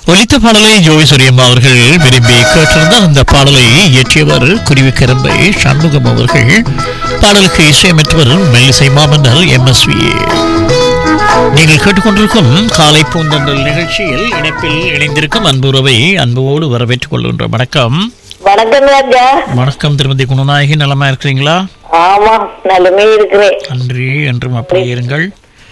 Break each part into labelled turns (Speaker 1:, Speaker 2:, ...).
Speaker 1: ஒலித்த பாடலை ஜோதி சூரியம்மா அவர்கள் விரும்பி கேட்டிருந்தார் அந்த பாடலை இயற்றியவர் குருவிக்கரம்பை சண்முகம் அவர்கள் பாடலுக்கு இசையமைத்தவர் மெல்லிசை மாமன்னர் எம்எஸ்வி நீங்கள் கேட்டுக்கொண்டிருக்கும் காலை பூந்தண்டல் நிகழ்ச்சியில் இணைப்பில் இணைந்திருக்கும் அன்புறவை அன்போடு வரவேற்றுக் கொள்கின்ற வணக்கம்
Speaker 2: வணக்கம் ராஜா
Speaker 1: வணக்கம் திருமதி குணநாயகி நலமா இருக்கிறீங்களா
Speaker 2: ஆமா நலமே இருக்கிறேன்
Speaker 1: நன்றி என்றும் அப்படி இருங்கள்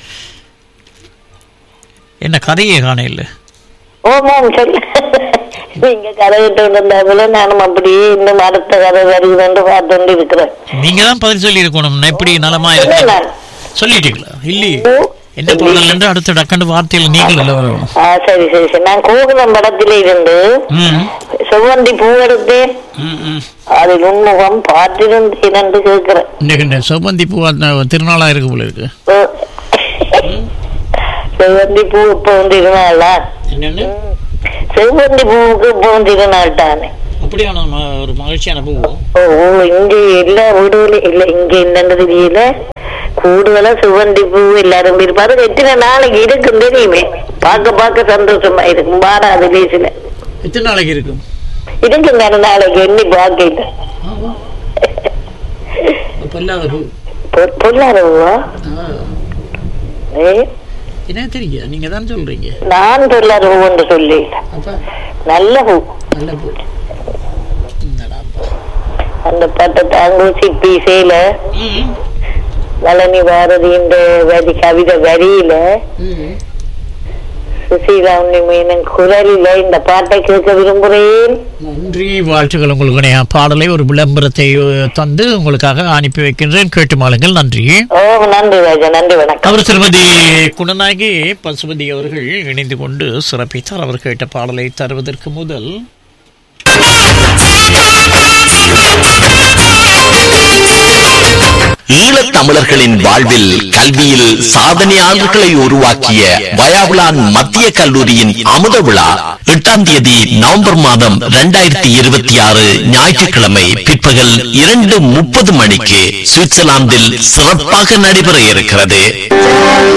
Speaker 1: என்ன கதையே காண இல்லை
Speaker 2: ஓமாம் சொல்லு நீங்க கதை விட்டு வந்திருந்தாப்புல நானும் அப்படியே இன்னும் அடுத்த கதை வருகுதுன்னு பார்த்து கொண்டு இருக்கிறேன்
Speaker 1: நீங்க தான் பதில் சொல்லி இருக்கணும் நான் எப்படி நலமா
Speaker 2: இல்ல,
Speaker 1: இருக்கேன்
Speaker 2: நான்.
Speaker 1: சொல்லிட்டீங்களா இல்லையே
Speaker 2: ஓ,
Speaker 1: என்ன பாடல் என்று அடுத்த டக்கண்டு வார்த்தையில் நீங்கள் இல்லை வரணும்
Speaker 2: ஆ, சரி சரி சரி நான் கோகுலம் படத்தில இருந்து
Speaker 1: ம்
Speaker 2: செவ்வந்தி பூ எடுத்தேன்
Speaker 1: ம், ம்.
Speaker 2: அதில் உன்முகம் பார்த்திருந்தேன் என்று கேட்கிறேன்
Speaker 1: இன்னைக்கு இந்த செவ்வந்தி பூ அந்த திருநாளா இருக்கு போல இருக்கு
Speaker 2: ஓ. செவ்வந்தி பூ இப்போ வந்து இருந்தாளா
Speaker 1: என்னன்னு
Speaker 2: செவ்வந்தி பூவுக்கு இப்போ வந்து இருந்தாள் தானே
Speaker 1: அப்படியான ம- ஒரு மகிழ்ச்சியான பூ
Speaker 2: ஓ ஓ, இங்க எல்லா வீடுகளும் இல்ல இங்க என்னன்னு தெரியல கூடுதலா சுவந்தி பூ எல்லாரும் இருப்பாரு எத்தனை நாளைக்கு இருக்கும் தெரியுமே பார்க்க பார்க்க சந்தோஷமா இருக்கும் வாராது லேசில
Speaker 1: எத்தனை நாளைக்கு இருக்கும்
Speaker 2: இருக்கும் தானே நாளைக்கு எண்ணி பார்க்கல
Speaker 1: பொல்லாத பூ
Speaker 2: பொ- பொல்லாதவா ஏ
Speaker 1: என்ன தெரியும் நீங்க தான் சொல்றீங்க
Speaker 2: நான் பொல்லாதவன்னு சொல்லி
Speaker 1: அப்ப
Speaker 2: நல்ல பூ
Speaker 1: நல்ல பூ
Speaker 2: அந்த பட்ட தாங்கூசி பீசையில நளனி பாரதி இந்த வரி கவிதை வரியில சுசீலா உன்னி மீனன் குரலில இந்த பாட்டை கேட்க விரும்புகிறேன்
Speaker 1: நன்றி வாழ்த்துக்கள் உங்களுக்கு இணைய பாடலை ஒரு விளம்பரத்தை அஹ், தந்து உங்களுக்காக அனுப்பி வைக்கின்றேன் கேட்டு மாளுங்கள் நன்றி
Speaker 2: ஓ நன்றி ராஜா நன்றி வணக்கம்
Speaker 1: அவர் திருமதி குணநாயகி பசுபதி அவர்கள் இணைந்து கொண்டு சிறப்பித்தார் அவர் கேட்ட பாடலை தருவதற்கு முதல்
Speaker 3: ஈழத் தமிழர்களின் வாழ்வில் கல்வியில் சாதனையாளர்களை உருவாக்கிய வயாவுலான் மத்திய கல்லூரியின் அமுத விழா எட்டாம் தேதி நவம்பர் மாதம் இரண்டாயிரத்தி இருபத்தி ஆறு ஞாயிற்றுக்கிழமை பிற்பகல் இரண்டு முப்பது மணிக்கு சுவிட்சர்லாந்தில் சிறப்பாக நடைபெற இருக்கிறது